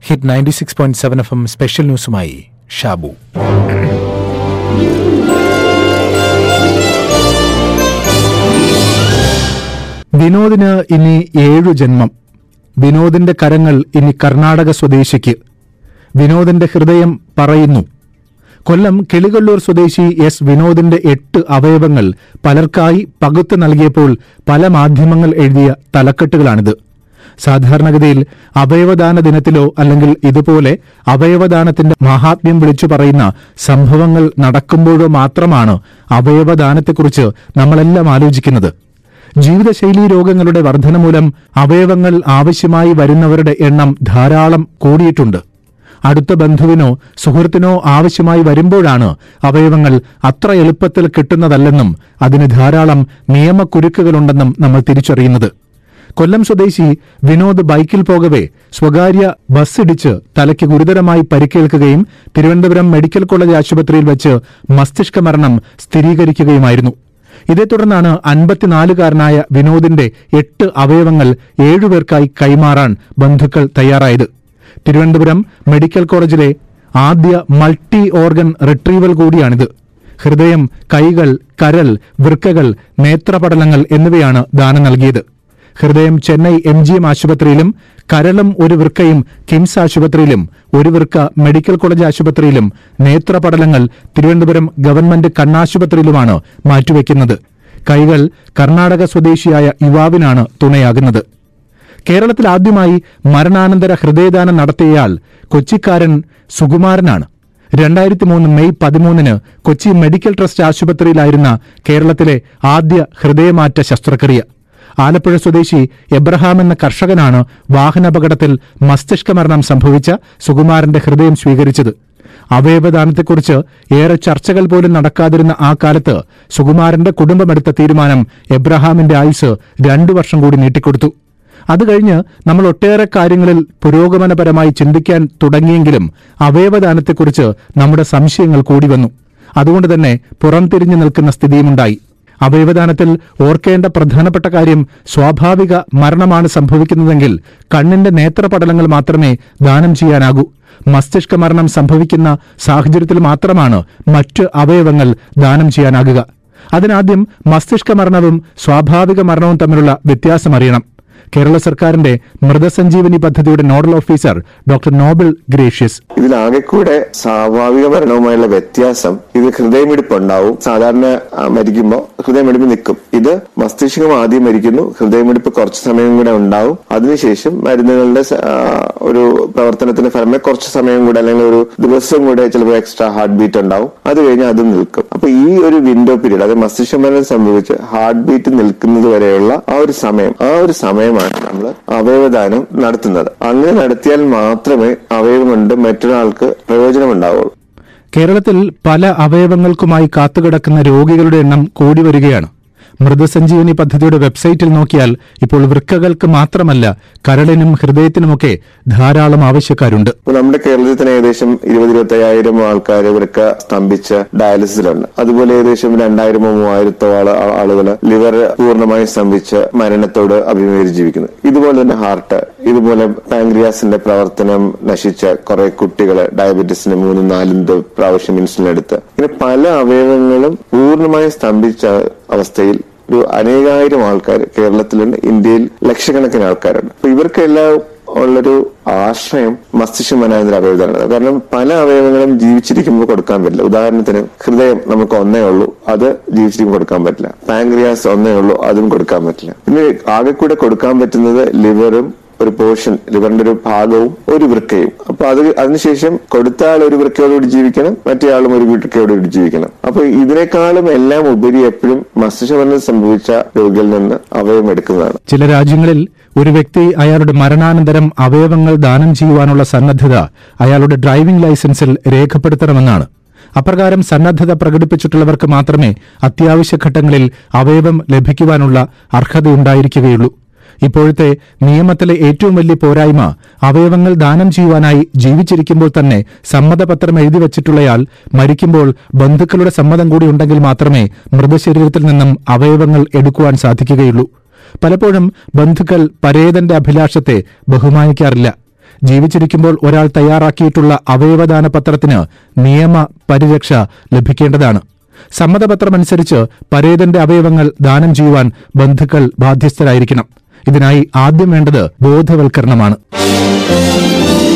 hit ninety six point seven F M special ന്യൂസുമായി ഷാബു വിനോദിന് ഇനി ഏഴു ജന്മം വിനോദിന്റെ കരങ്ങൾ ഇനി കർണാടക സ്വദേശിക്ക് വിനോദിന്റെ ഹൃദയം പറയുന്നു കൊല്ലം കിളികൊല്ലൂർ സ്വദേശി എസ് വിനോദിന്റെ എട്ട് അവയവങ്ങൾ പലർക്കായി പകുത്തു നൽകിയപ്പോൾ പല മാധ്യമങ്ങൾ എഴുതിയ തലക്കെട്ടുകളാണിത് സാധാരണഗതിയിൽ അവയവദാന ദിനത്തിലോ അല്ലെങ്കിൽ ഇതുപോലെ അവയവദാനത്തിന്റെ മഹാത്മ്യം വിളിച്ചു പറയുന്ന സംഭവങ്ങൾ നടക്കുമ്പോഴോ മാത്രമാണ് അവയവദാനത്തെക്കുറിച്ച് നമ്മളെല്ലാം ആലോചിക്കുന്നത് ജീവിതശൈലീ രോഗങ്ങളുടെ വർധന മൂലം അവയവങ്ങൾ ആവശ്യമായി വരുന്നവരുടെ എണ്ണം ധാരാളം കൂടിയിട്ടുണ്ട് അടുത്ത ബന്ധുവിനോ സുഹൃത്തിനോ ആവശ്യമായി വരുമ്പോഴാണ് അവയവങ്ങൾ അത്ര എളുപ്പത്തിൽ കിട്ടുന്നതല്ലെന്നും അതിന് ധാരാളം നിയമക്കുരുക്കുകളുണ്ടെന്നും നമ്മൾ തിരിച്ചറിയുന്നത് കൊല്ലം സ്വദേശി വിനോദ് ബൈക്കിൽ പോകവെ സ്വകാര്യ ബസ് ഇടിച്ച് തലയ്ക്ക് ഗുരുതരമായി പരിക്കേൽക്കുകയും തിരുവനന്തപുരം മെഡിക്കൽ കോളേജ് ആശുപത്രിയിൽ വെച്ച് മസ്തിഷ്ക മരണം സ്ഥിരീകരിക്കുകയുമായിരുന്നു ഇതേ തുടർന്നാണ് അൻപത്തിനാലുകാരനായ വിനോദിന്റെ എട്ട് അവയവങ്ങൾ ഏഴുപേർക്കായി കൈമാറാൻ ബന്ധുക്കൾ തയ്യാറായത് തിരുവനന്തപുരം മെഡിക്കൽ കോളേജിലെ ആദ്യ മൾട്ടി ഓർഗൻ റിട്രീവൽ കൂടിയാണിത് ഹൃദയം കൈകൾ കരൽ വൃക്കകൾ നേത്രപടലങ്ങൾ എന്നിവയാണ് ദാനം നൽകിയത് ഹൃദയം ചെന്നൈ എം ജി എം ആശുപത്രിയിലും കരളും ഒരു വൃക്കയും കിംസ് ആശുപത്രിയിലും ഒരു വൃക്ക മെഡിക്കൽ കോളേജ് ആശുപത്രിയിലും നേത്രപടലങ്ങൾ തിരുവനന്തപുരം ഗവൺമെന്റ് കണ്ണാശുപത്രിയിലുമാണ് മാറ്റിവെക്കുന്നത് കൈകൾ കർണാടക സ്വദേശിയായ യുവാവിനാണ് തുണയാകുന്നത് കേരളത്തിൽ ആദ്യമായി മരണാനന്തര ഹൃദയദാനം നടത്തിയയാൾ കൊച്ചിക്കാരൻ സുകുമാരനാണ് രണ്ടായിരത്തി മൂന്ന് മെയ് പതിമൂന്നിന് കൊച്ചി മെഡിക്കൽ ട്രസ്റ്റ് ആശുപത്രിയിലായിരുന്ന കേരളത്തിലെ ആദ്യ ഹൃദയമാറ്റ ശസ്ത്രക്രിയ ആലപ്പുഴ സ്വദേശി എബ്രഹാം എന്ന കർഷകനാണ് വാഹനാപകടത്തിൽ മസ്തിഷ്ക മരണം സംഭവിച്ച സുകുമാരന്റെ ഹൃദയം സ്വീകരിച്ചത് അവയവദാനത്തെക്കുറിച്ച് ഏറെ ചർച്ചകൾ പോലും നടക്കാതിരുന്ന ആ കാലത്ത് സുകുമാരന്റെ കുടുംബമെടുത്ത തീരുമാനം എബ്രഹാമിന്റെ ആയുസ് രണ്ടു വർഷം കൂടി നീട്ടിക്കൊടുത്തു അത് കഴിഞ്ഞ് നമ്മൾ ഒട്ടേറെ കാര്യങ്ങളിൽ പുരോഗമനപരമായി ചിന്തിക്കാൻ തുടങ്ങിയെങ്കിലും അവയവദാനത്തെക്കുറിച്ച് നമ്മുടെ സംശയങ്ങൾ കൂടി വന്നു അതുകൊണ്ട് തന്നെ പുറംതിരിഞ്ഞു നിൽക്കുന്ന സ്ഥിതിയുമുണ്ടായി അവയവദാനത്തിൽ ഓർക്കേണ്ട പ്രധാനപ്പെട്ട കാര്യം സ്വാഭാവിക മരണമാണ് സംഭവിക്കുന്നതെങ്കിൽ കണ്ണിന്റെ നേത്രപടലങ്ങൾ മാത്രമേ ദാനം ചെയ്യാനാകൂ മസ്തിഷ്ക മരണം സംഭവിക്കുന്ന സാഹചര്യത്തിൽ മാത്രമാണ് മറ്റ് അവയവങ്ങൾ ദാനം ചെയ്യാനാകുക അതിനാദ്യം മസ്തിഷ്ക മരണവും സ്വാഭാവിക മരണവും തമ്മിലുള്ള വ്യത്യാസം അറിയണം കേരള സർക്കാരിന്റെ മൃതസഞ്ജീവനി പദ്ധതിയുടെ nodal officer doctor Noble Gracious ഇതിലാകെ കൂടെ സ്വാഭാവിക മരണവുമായുള്ള വ്യത്യാസം ഇത് ഹൃദയമിടിപ്പ് ഉണ്ടാവും സാധാരണ ആ, മരിക്കുമ്പോൾ ഹൃദയമിടിപ്പ് നിൽക്കും ഇത് മസ്തിഷ്കം ആദ്യം മരിക്കുന്നു ഹൃദയമിടിപ്പ് കുറച്ച് സമയം കൂടെ ഉണ്ടാവും അതിനുശേഷം മരുന്നുകളുടെ സ- ആ, ഒരു പ്രവർത്തനത്തിന്റെ ഫലമായി കുറച്ച് സമയം കൂടെ അല്ലെങ്കിൽ ഒരു ദിവസം കൂടെ ചിലപ്പോൾ എക്സ്ട്രാ ഹാർട്ട് ബീറ്റ് ഉണ്ടാവും അത് കഴിഞ്ഞ് അതും നിൽക്കും അപ്പൊ ഈ ഒരു വിൻഡോ പീരീഡ് അത് മസ്തിഷ്ക മരണം സംഭവിച്ച് ഹാർട്ട് ബീറ്റ് നിൽക്കുന്നത് വരെയുള്ള ആ ഒരു സമയം ആ ഒരു സമയമാണ് നമ്മൾ അവയവദാനം നടത്തുന്നത് അങ്ങനെ നടത്തിയാൽ മാത്രമേ അവയവം കൊണ്ട് മറ്റൊരാൾക്ക് പ്രയോജനമുണ്ടാവുള്ളൂ കേരളത്തിൽ പല അവയവങ്ങൾക്കുമായി കാത്തുകിടക്കുന്ന രോഗികളുടെ എണ്ണം കൂടി വരികയാണ് മൃതസഞ്ജീവനി പദ്ധതിയുടെ വെബ്സൈറ്റിൽ നോക്കിയാൽ ഇപ്പോൾ വൃക്കകൾക്ക് മാത്രമല്ല കരളിനും ഹൃദയത്തിനുമൊക്കെ ധാരാളം ആവശ്യക്കാരുണ്ട് ഇപ്പൊ നമ്മുടെ കേരളത്തിൽ തന്നെ ഏകദേശം ഇരുപത് ഇരുപത്തി അയ്യായിരം ആൾക്കാർ ഇവരൊക്കെ സ്തംഭിച്ച് ഡയാലിസിസിലുണ്ട് അതുപോലെ ഏകദേശം രണ്ടായിരമോ മൂവായിരത്തോ ആളുകൾ ലിവർ പൂർണ്ണമായും സ്തംഭിച്ച് മരണത്തോട് അഭിമുഖീകരിച്ച് ജീവിക്കുന്നു ഇതുപോലെ തന്നെ ഹാർട്ട് ഇതുപോലെ പാങ്ക്രിയാസിന്റെ പ്രവർത്തനം നശിച്ച കുറെ കുട്ടികൾ ഡയബറ്റീസിന് മൂന്നും നാലും ദ- പ്രാവശ്യം ഇൻസുലിൻ എടുത്ത് ഇങ്ങനെ പല അവയവങ്ങളും പൂർണ്ണമായും സ്തംഭിച്ച അവസ്ഥയിൽ ഒരു അനേകായിരം ആൾക്കാർ കേരളത്തിലുണ്ട് ഇന്ത്യയിൽ ലക്ഷക്കണക്കിന് ആൾക്കാരുണ്ട് അപ്പൊ ഇവർക്കെല്ലാം ഉള്ളൊരു ആശ്രയം മസ്തിഷ്ക മനാനന്തര അവയവമാണ് കാരണം പല അവയവങ്ങളും ജീവിച്ചിരിക്കുമ്പോൾ കൊടുക്കാൻ പറ്റില്ല ഉദാഹരണത്തിന് ഹൃദയം നമുക്ക് ഒന്നേ ഉള്ളൂ അത് ജീവിച്ചിരിക്കുമ്പോൾ കൊടുക്കാൻ പറ്റില്ല പാങ്ക്രിയാസ് ഒന്നേ ഉള്ളൂ അതും കൊടുക്കാൻ പറ്റില്ല പിന്നെ ആകെ കൂടെ കൊടുക്കാൻ പറ്റുന്നത് ലിവറും ഒരു പോർഷൻ ലിവറിന്റെ ഒരു ഭാഗവും ഒരു വൃക്കയും അപ്പൊ അത് അതിനുശേഷം കൊടുത്ത ആൾ ഒരു വൃക്കയോടുകൂടി ജീവിക്കണം മറ്റേ ആളും ഒരു വൃക്കയോടുകൂടി ജീവിക്കണം അപ്പൊ ഇതിനേക്കാളും എല്ലാം ഉപരി എപ്പോഴും മസ്തിഷ്കമരണം സംഭവിച്ച രോഗികളിൽ നിന്ന് അവയവം എടുക്കുന്നതാണ് ചില രാജ്യങ്ങളിൽ ഒരു വ്യക്തി അയാളുടെ മരണാനന്തരം അവയവങ്ങൾ ദാനം ചെയ്യുവാനുള്ള സന്നദ്ധത അയാളുടെ ഡ്രൈവിംഗ് ലൈസൻസിൽ രേഖപ്പെടുത്തണമെന്നാണ് അപ്രകാരം സന്നദ്ധത പ്രകടിപ്പിച്ചിട്ടുള്ളവർക്ക് മാത്രമേ അത്യാവശ്യ ഘട്ടങ്ങളിൽ അവയവം ലഭിക്കുവാനുള്ള അർഹതയുണ്ടായിരിക്കുകയുള്ളൂ ഇപ്പോഴത്തെ നിയമത്തിലെ ഏറ്റവും വലിയ പോരായ്മ അവയവങ്ങൾ ദാനം ചെയ്യുവാനായി ജീവിച്ചിരിക്കുമ്പോൾ തന്നെ സമ്മതപത്രം എഴുതി വച്ചിട്ടുള്ളയാൾ മരിക്കുമ്പോൾ ബന്ധുക്കളുടെ സമ്മതം കൂടി ഉണ്ടെങ്കിൽ മാത്രമേ മൃതശരീരത്തിൽ നിന്നും അവയവങ്ങൾ എടുക്കുവാൻ സാധിക്കുകയുള്ളൂ പലപ്പോഴും ബന്ധുക്കൾ പരേതന്റെ അഭിലാഷത്തെ ബഹുമാനിക്കാറില്ല ജീവിച്ചിരിക്കുമ്പോൾ ഒരാൾ തയ്യാറാക്കിയിട്ടുള്ള അവയവദാന പത്രത്തിന് നിയമ പരിരക്ഷ ലഭിക്കേണ്ടതാണ് സമ്മതപത്രമനുസരിച്ച് പരേതന്റെ അവയവങ്ങൾ ദാനം ചെയ്യുവാൻ ബന്ധുക്കൾ ബാധ്യസ്ഥരായിരിക്കണം ഇതിനായി ആദ്യം വേണ്ടത് ബോധവൽക്കരണമാണ്